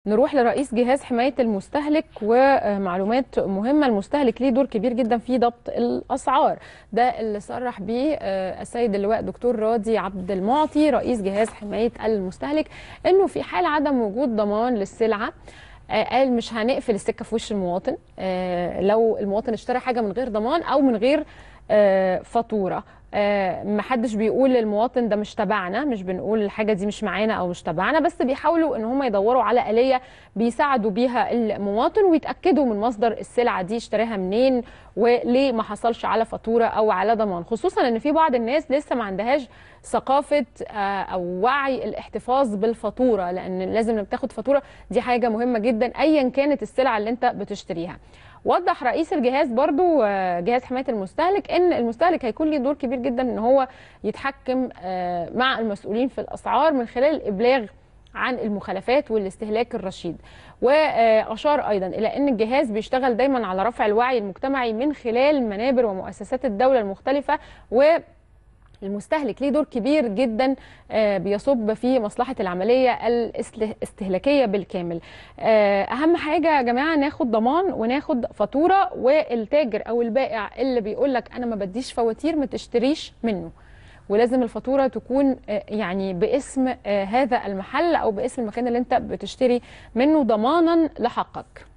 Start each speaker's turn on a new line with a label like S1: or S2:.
S1: نروح لرئيس جهاز حماية المستهلك ومعلومات مهمة المستهلك ليه دور كبير جدا في ضبط الأسعار ده اللي صرح به السيد اللواء دكتور راضي عبد المعطي رئيس جهاز حماية المستهلك انه في حال عدم وجود ضمان للسلعة قال مش هنقفل السكة في وش المواطن لو المواطن اشترى حاجة من غير ضمان أو من غير فاتورة آه محدش بيقول للمواطن ده مش تبعنا مش بنقول الحاجه دي مش معانا او مش تبعنا بس بيحاولوا ان هم يدوروا على اليه بيساعدوا بيها المواطن ويتاكدوا من مصدر السلعه دي اشتراها منين وليه ما حصلش على فاتوره او على ضمان خصوصا ان في بعض الناس لسه ما عندهاش ثقافه آه او وعي الاحتفاظ بالفاتوره لان لازم لما بتاخد فاتوره دي حاجه مهمه جدا ايا كانت السلعه اللي انت بتشتريها وضح رئيس الجهاز برضو جهاز حمايه المستهلك ان المستهلك هيكون ليه دور كبير جدا ان هو يتحكم مع المسؤولين في الاسعار من خلال الابلاغ عن المخالفات والاستهلاك الرشيد واشار ايضا الى ان الجهاز بيشتغل دايما على رفع الوعي المجتمعي من خلال منابر ومؤسسات الدوله المختلفه و المستهلك ليه دور كبير جدا بيصب في مصلحه العمليه الاستهلاكيه بالكامل اهم حاجه يا جماعه ناخد ضمان وناخد فاتوره والتاجر او البائع اللي بيقول لك انا ما بديش فواتير ما تشتريش منه ولازم الفاتوره تكون يعني باسم هذا المحل او باسم المكان اللي انت بتشتري منه ضمانا لحقك